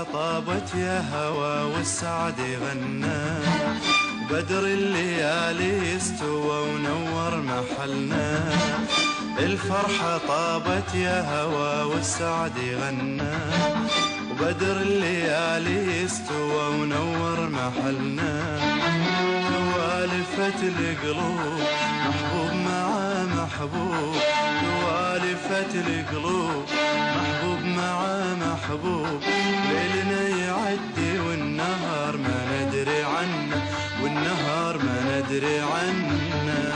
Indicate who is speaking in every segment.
Speaker 1: الفرحة طابت يا هوى والسعد غنى بدر الليالي استوى ونور محلنا الفرحة طابت يا هوى والسعد غنى وبدر الليالي استوى ونور محلنا والفت القلوب محبوب مع محبوب والفت القلوب محبوب مع محبوب ليلنا يعدي والنهار ما ندري عنه والنهار ما ندري عنه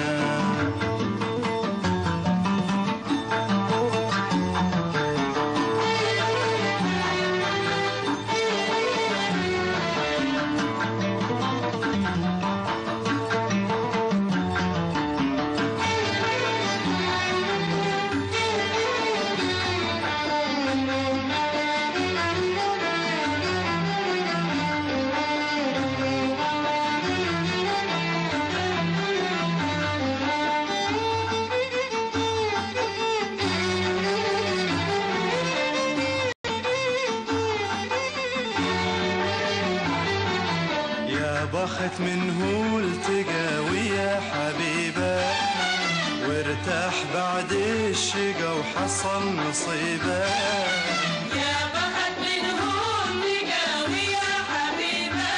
Speaker 1: يا بخت من هو التقى ويا حبيبه وارتاح بعد الشقا وحصل نصيبه
Speaker 2: يا بخت منهم تقاوي يا حبيبه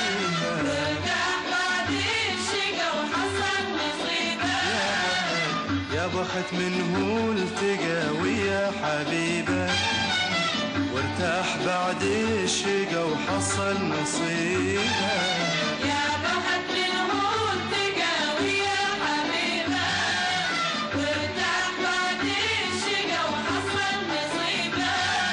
Speaker 2: وارتاح بعد الشقا وحصل نصيبه
Speaker 1: يا بخت من هو التقى ويا حبيبه وارتاح بعد الشقا وحصل نصيبه
Speaker 2: يا بخت منهم تقاوي يا حبيبه وارتاح بعد الشقا وحصل نصيبه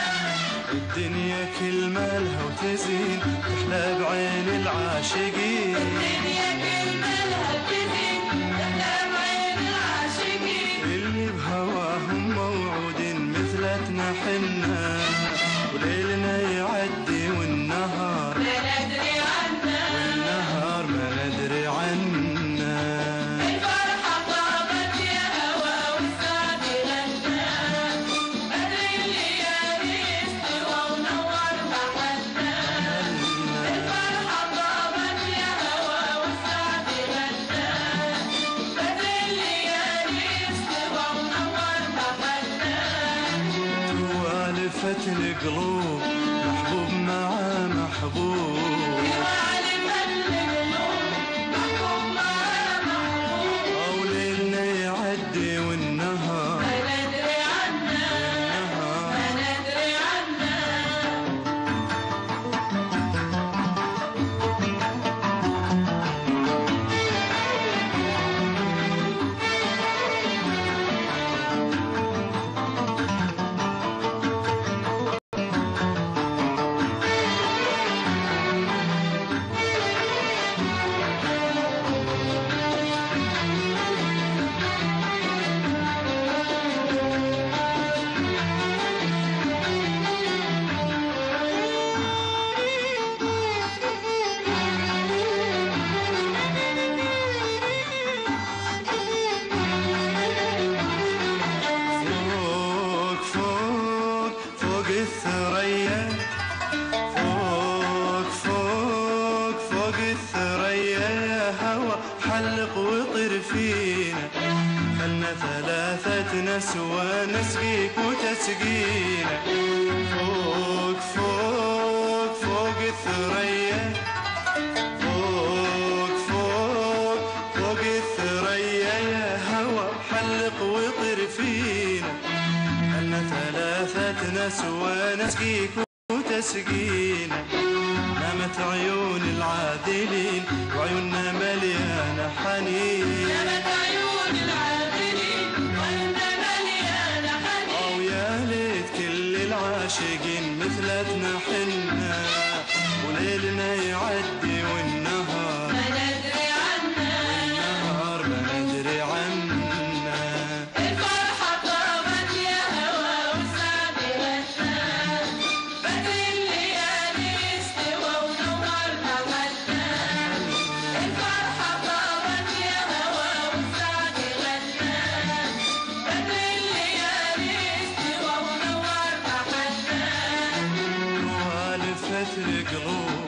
Speaker 1: الدنيا كل مالها وتزين تحلى بعين العاشقين
Speaker 2: الدنيا كلمة تزين تحلى بعين العاشقين
Speaker 1: اللي بهواهم موعود مثلتنا حنا وليلنا يعدي والنهار
Speaker 2: لا ندري عنها
Speaker 1: والنهار ما ندري عنا
Speaker 2: الفرحة طابت يا هوى والسعد غنى بدر الليالي استوى ونور محلنا الفرحة طابت يا هوى والسعد غنى بدر الليالي استوى ونور محلنا
Speaker 1: توالفت القلوب محبوب مع محبوب
Speaker 2: وعلم القلوب محكوم مع محبوب
Speaker 1: أو ليلنا يعدي والنهار
Speaker 2: ما ندري عنها
Speaker 1: والنهار
Speaker 2: ما ندري عنها
Speaker 1: فوق فوق فوق الثريا فوق فوق فوق الثريا يا هوى حلق وطر فينا خلنا ثلاثة نسوى نسقيك وتسقينا فوق فوق فوق الثريا فوق فوق فوق الثريا يا هوى حلق وطر فينا أنا ثلاثة نسوى نسقيك وتسقينا نامت عيون العادلين وعيوننا مليانة حنين
Speaker 2: نامت عيون العابرين وانت مليانة حنين
Speaker 1: أو يا ليت كل العاشقين مثلتنا حنا وليلنا يعدي والنهار
Speaker 2: ما ندري عنها
Speaker 1: النهار ما ندري عنا
Speaker 2: الفرحة طابت يا هوى والسعد غنى بدر الليالي استوى ونور محلنا الفرحة طابت يا هوى والسعد غنى بدر الليالي استوى ونور محلنا
Speaker 1: القلوب